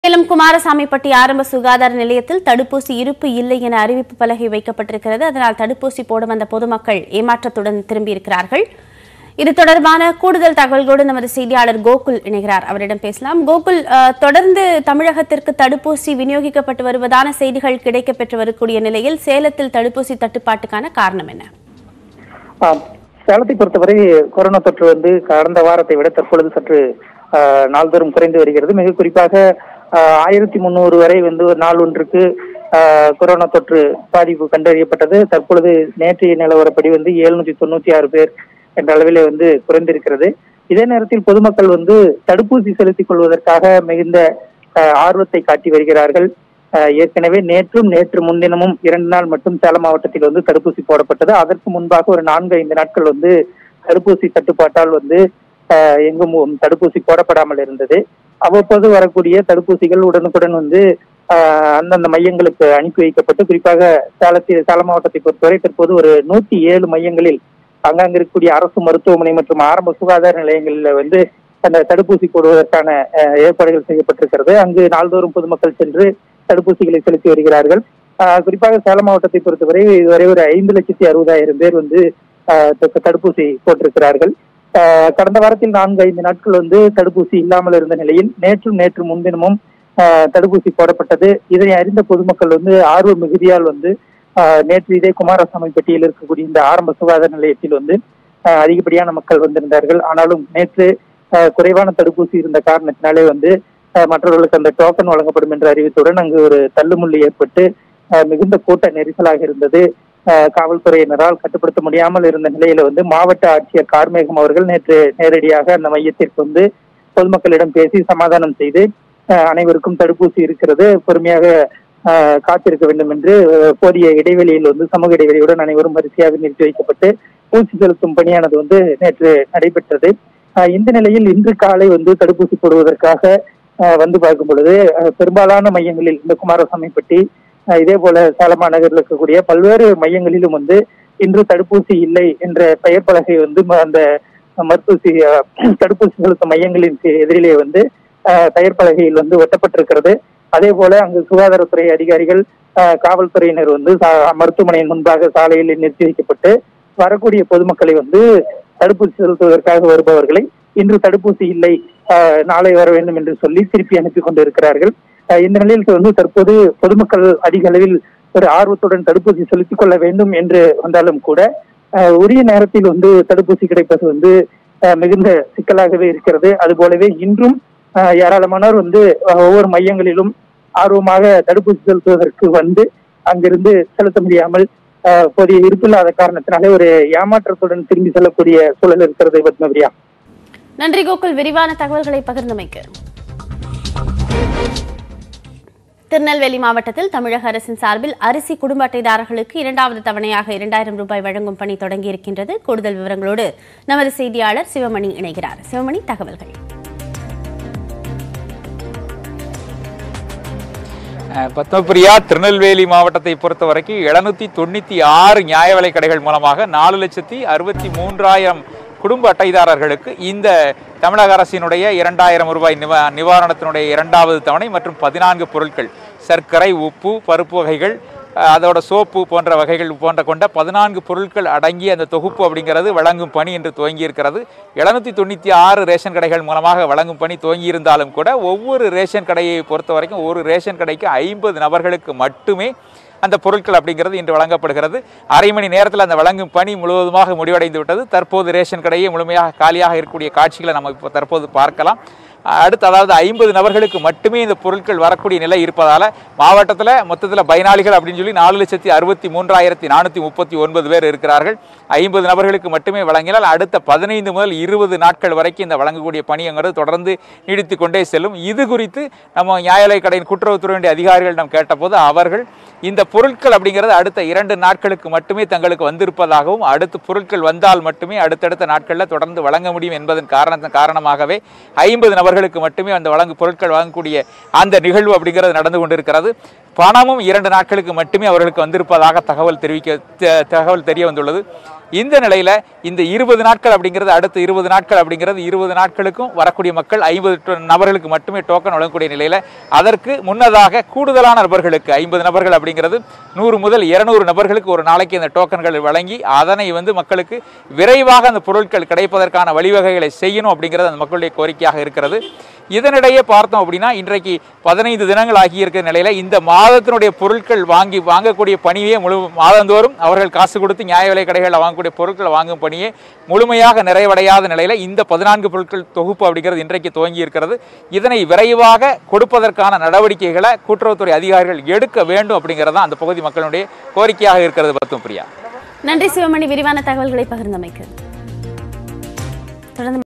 சேலம் குமாரசாமிப்பட்டி ஆரம்ப சுகாதார நிலையத்தில் தடுப்பூசி இருப்பு இல்லை என அறிவிப்பு பலகை வைக்கப்பட்டிருக்கிறது அதனால் தடுப்பூசி போட வந்த பொதுமக்கள் ஏமாற்றத்துடன் திரும்பியிருக்கிறார்கள் இது தொடர்பான கூடுதல் தகவல்களோடு நமது செய்தியாளர் கோகுல் இணைகிறார் அவரிடம் பேசலாம் கோகுல் அஹ், தொடர்ந்து தமிழகத்திற்கு தடுப்பூசி விநியோகிக்கப்பட்டு வருவதான செய்திகள் கிடைக்கப்பெற்று வரக்கூடிய நிலையில் சேலத்தில் தடுப்பூசி தட்டுப்பாட்டுக்கான காரணம் என்ன ஆம். சேலத்தை பொறுத்தவரை கொரோனா தொற்று வந்து கடந்த வாரத்தை விட தற்பொழுது சற்று ஆஹ், நாள்தோறும் குறைந்து வருகிறது மிக குறிப்பாக ஆயிரத்தி முந்நூறு வரை வந்து ஒரு நாள் ஒன்றுக்கு ஆஹ், கொரோனா தொற்று பாதிப்பு கண்டறியப்பட்டது தற்பொழுது நேற்றைய நிலவரப்படி வந்து எழுநூற்றி தொண்ணூத்தி ஆறு பேர் என்ற அளவில் வந்து குறைந்திருக்கிறது இதே நேரத்தில் பொதுமக்கள் வந்து தடுப்பூசி செலுத்திக் கொள்வதற்காக மிகுந்த ஆஹ், ஆர்வத்தை காட்டி வருகிறார்கள் ஆஹ் ஏற்கனவே நேற்றும் நேற்று முன்தினமும் இரண்டு நாள் மட்டும் சேலம் மாவட்டத்தில் வந்து தடுப்பூசி போடப்பட்டது அதற்கு முன்பாக ஒரு நான்கு ஐந்து நாட்கள் வந்து தடுப்பூசி தட்டுப்பாட்டால் வந்து ஆஹ் எங்கும் தடுப்பூசி போடப்படாமல் இருந்தது அவ்வப்போது வரக்கூடிய தடுப்பூசிகள் உடனுக்குடன் வந்து ஆஹ் அந்தந்த மையங்களுக்கு அனுப்பி வைக்கப்பட்டு குறிப்பாக சேலத்தில் சேலம் மாவட்டத்தை பொறுத்தவரை தற்போது ஒரு நூத்தி ஏழு மையங்களில் அங்கங்க இருக்கக்கூடிய அரசு மருத்துவமனை மற்றும் ஆரம்ப சுகாதார நிலையங்களில் வந்து அந்த தடுப்பூசி போடுவதற்கான ஆஹ் ஏற்பாடுகள் செய்யப்பட்டிருக்கிறது அங்கு நாள்தோறும் பொதுமக்கள் சென்று தடுப்பூசிகளை செலுத்தி வருகிறார்கள் ஆஹ் குறிப்பாக சேலம் மாவட்டத்தை பொறுத்தவரை இதுவரை ஒரு ஐந்து லட்சத்தி அறுபதாயிரம் பேர் வந்து ஆஹ் த- தடுப்பூசி போட்டிருக்கிறார்கள் ஆஹ் கடந்த வாரத்தில் நான்கு ஐந்து நாட்கள் வந்து தடுப்பூசி இல்லாமல் இருந்த நிலையில் நேற்றும் நேற்று முன்தினமும் ஆஹ் தடுப்பூசி போடப்பட்டது இதனை அறிந்த பொதுமக்கள் வந்து ஆர்வ மிகுதியால் வந்து ஆஹ் நேற்று இதே குமாரசாமிப்பட்டியில் இருக்கக்கூடிய இந்த ஆரம்ப சுகாதார நிலையத்தில் வந்து ஆஹ் அதிகப்படியான மக்கள் வந்திருந்தார்கள் ஆனாலும் நேற்று ஆஹ் குறைவான தடுப்பூசி இருந்த காரணத்தினாலே வந்து ஆஹ் மற்றவர்களுக்கு அந்த டோக்கன் வழங்கப்படும் என்ற அறிவித்துடன் அங்கு ஒரு தள்ளுமுள்ளு ஏற்பட்டு ஆஹ் மிகுந்த கூட்ட நெரிசலாக இருந்தது ஆஹ் காவல்துறையினரால் கட்டுப்படுத்த முடியாமல் இருந்த நிலையில வந்து மாவட்ட ஆட்சியர் கார்மேகம் அவர்கள் நேற்று நேரடியாக அந்த மையத்திற்கு வந்து பொதுமக்களிடம் பேசி சமாதானம் செய்து ஆஹ் அனைவருக்கும் தடுப்பூசி இருக்கிறது பொறுமையாக ஆஹ் காத்திருக்க வேண்டும் என்று ஆஹ் போதிய இடைவெளியில் வந்து சமூக இடைவெளியுடன் அனைவரும் வரிசையாக நிறுத்தி வைக்கப்பட்டு ஊசி செலுத்தும் பணியானது வந்து நேற்று நடைபெற்றது ஆஹ் இந்த நிலையில் இன்று காலை வந்து தடுப்பூசி போடுவதற்காக ஆஹ் வந்து பார்க்கும் பொழுது ஆஹ் பெரும்பாலான மையங்களில் இந்த குமாரசாமிப்பட்டி ஆஹ் இதே போல சேலம் மாநகரில் இருக்கக்கூடிய பல்வேறு மையங்களிலும் வந்து இன்று தடுப்பூசி இல்லை என்ற பெயர் பலகை வந்து ம- அந்த மருத்துவ ஆஹ் தடுப்பூசி செலுத்தும் மையங்களின் எதிரிலே வந்து ஆஹ் பெயர் பலகையில் வந்து ஒட்டப்பட்டிருக்கிறது அதே போல அங்கு சுகாதாரத்துறை அதிகாரிகள் ஆஹ் காவல்துறையினர் வந்து சா- மருத்துவமனையின் முன்பாக சாலையில் நிறுத்தி வைக்கப்பட்டு வரக்கூடிய பொதுமக்களை வந்து தடுப்பூசி செலுத்துவதற்காக வருபவர்களை இன்று தடுப்பூசி இல்லை ஆஹ் நாளை வர வேண்டும் என்று சொல்லி திருப்பி அனுப்பி கொண்டிருக்கிறார்கள் ஆஹ் இந்த நிலையில் வந்து தற்போது பொதுமக்கள் அதிக அளவில் ஒரு ஆர்வத்துடன் தடுப்பூசி செலுத்திக் கொள்ள வேண்டும் என்று வந்தாலும் கூட ஆஹ் உரிய நேரத்தில் வந்து தடுப்பூசி கிடைப்பது வந்து ஆஹ் மிகுந்த சிக்கலாகவே இருக்கிறது அது போலவே இன்றும் ஆஹ் ஏராளமானோர் வந்து ஆஹ் ஒவ்வொரு மையங்களிலும் ஆர்வமாக தடுப்பூசி செலுத்துவதற்கு வந்து அங்கிருந்து செலுத்த முடியாமல் ஆஹ் போதிய இருப்பில்லாத காரணத்தினாலே ஒரு ஏமாற்றத்துடன் திரும்பி செல்லக்கூடிய சூழல் இருக்கிறது பத்மபிரியா நன்றி கோகுல் விரிவான தகவல்களை பகிர்ந்தமைக்கு திருநெல்வேலி மாவட்டத்தில் தமிழக அரசின் சார்பில் அரிசி குடும்ப அட்டைதாரர்களுக்கு இரண்டாவது தவணையாக இரண்டாயிரம் ரூபாய் வழங்கும் பணி தொடங்கியிருக்கின்றது கூடுதல் விவரங்களோடு நமது செய்தியாளர் சிவமணி இணைகிறார் சிவமணி தகவல்கள் அஹ் பத்மபிரியா திருநெல்வேலி மாவட்டத்தை பொறுத்த வரைக்கும் எழுநூத்தி தொண்ணூத்தி ஆறு நியாய விலைக் கடைகள் மூலமாக நாலு லட்சத்தி அறுபத்தி மூன்றாயிரம் குடும்ப அட்டைதாரர்களுக்கு இந்த தமிழக அரசினுடைய இரண்டாயிரம் ரூபாய் நிவா நிவாரணத்தினுடைய இரண்டாவது தவணை மற்றும் பதினான்கு பொருட்கள் சர்க்கரை உப்பு பருப்பு வகைகள் அஹ் அதோட சோப்பு போன்ற வகைகள் போன்ற கொண்ட பதினான்கு பொருட்கள் அடங்கிய அந்த தொகுப்பு அப்படிங்கிறது வழங்கும் பணி என்று துவங்கி இருக்கிறது எழுநூத்தி தொண்ணூற்றி ஆறு ரேஷன் கடைகள் மூலமாக வழங்கும் பணி துவங்கி இருந்தாலும் கூட ஒவ்வொரு ரேஷன் கடையை பொறுத்த வரைக்கும் ஒரு ரேஷன் கடைக்கு ஐம்பது நபர்களுக்கு மட்டுமே அந்த பொருட்கள் அப்படிங்கிறது இன்று வழங்கப்படுகிறது அரை மணி நேரத்தில் அந்த வழங்கும் பணி முழுவதுமாக முடிவடைந்து விட்டது தற்போது ரேஷன் கடையே முழுமையாக காலியாக இருக்கக்கூடிய காட்சிகளை நம்ம இப்போ தற்போது பார்க்கலாம் அடுத்து அதாவது ஐம்பது நபர்களுக்கு மட்டுமே இந்த பொருட்கள் வரக்கூடிய நிலை இருப்பதால் மாவட்டத்தில் மொத்தத்தில் பயனாளிகள் அப்படின்னு சொல்லி நாலு லட்சத்தி அறுபத்தி மூன்றாயிரத்தி நானூற்றி முப்பத்தி ஒன்பது பேர் இருக்கிறார்கள் ஐம்பது நபர்களுக்கு மட்டுமே வழங்கினால் அடுத்த பதினைந்து முதல் இருபது நாட்கள் வரைக்கும் இந்த வழங்கக்கூடிய பணிங்கிறது தொடர்ந்து நீடித்து கொண்டே செல்லும் இது குறித்து நம்ம நியாயலை கடையின் கூட்டுறவுத்துறையுடைய அதிகாரிகளிடம் கேட்டபோது அவர்கள் இந்த பொருட்கள் அப்படிங்கிறது அடுத்த இரண்டு நாட்களுக்கு மட்டுமே தங்களுக்கு வந்திருப்பதாகவும் அடுத்து பொருட்கள் வந்தால் மட்டுமே அடுத்தடுத்த நாட்களில் தொடர்ந்து வழங்க முடியும் என்பதன் காரணத்தின் காரணமாகவே ஐம்பது நபர்களுக்கு மட்டுமே அந்த வழங்கு பொருட்கள் வழங்கக்கூடிய அந்த நிகழ்வு அப்படிங்கிறது நடந்து கொண்டிருக்கிறது பணமும் இரண்டு நாட்களுக்கு மட்டுமே அவர்களுக்கு வந்திருப்பதாக தகவல் தெரிவிக்க த- தகவல் தெரிய வந்துள்ளது இந்த நிலையில இந்த இருபது நாட்கள் அப்படிங்கிறது அடுத்த இருபது நாட்கள் அப்படிங்கிறது இருபது நாட்களுக்கும் வரக்கூடிய மக்கள் ஐம்பது நபர்களுக்கு மட்டுமே டோக்கன் வழங்கக்கூடிய நிலையில அதற்கு முன்னதாக கூடுதலான நபர்களுக்கு ஐம்பது நபர்கள் அப்படிங்கிறது நூறு முதல் இருநூறு நபர்களுக்கு ஒரு நாளைக்கு இந்த டோக்கன்கள் வழங்கி அதனை வந்து மக்களுக்கு விரைவாக அந்த பொருட்கள் கிடைப்பதற்கான வழிவகைகளை செய்யணும் அப்படிங்கிறது அந்த மக்களுடைய கோரிக்கையாக இருக்கிறது இதனிடையே பார்த்தோம் அப்படின்னா இன்றைக்கு பதினைந்து தினங்கள் ஆகி இருக்கிற நிலையில இந்த மாதத்தினுடைய பொருட்கள் வாங்கி வாங்கக்கூடிய பணியே முழு மாதந்தோறும் அவர்கள் காசு கொடுத்து நியாய விலை கடைகளில் வாங்கக்கூடிய பொருட்களை வாங்கும் பணியே முழுமையாக நிறைவடையாத நிலையில இந்த பதினான்கு பொருட்கள் தொகுப்பு அப்படிங்கிறது இன்றைக்கு துவங்கி இருக்கிறது இதனை விரைவாக கொடுப்பதற்கான நடவடிக்கைகளை கூட்டுறவுத்துறை அதிகாரிகள் எடுக்க வேண்டும் அப்படிங்கிறது தான் அந்த பகுதி மக்களுடைய கோரிக்கையாக இருக்கிறது பத்தும் பிரியா நன்றி சிவமணி விரிவான தகவல்களை பகிர்ந்தமைக்கு தொடர்ந்து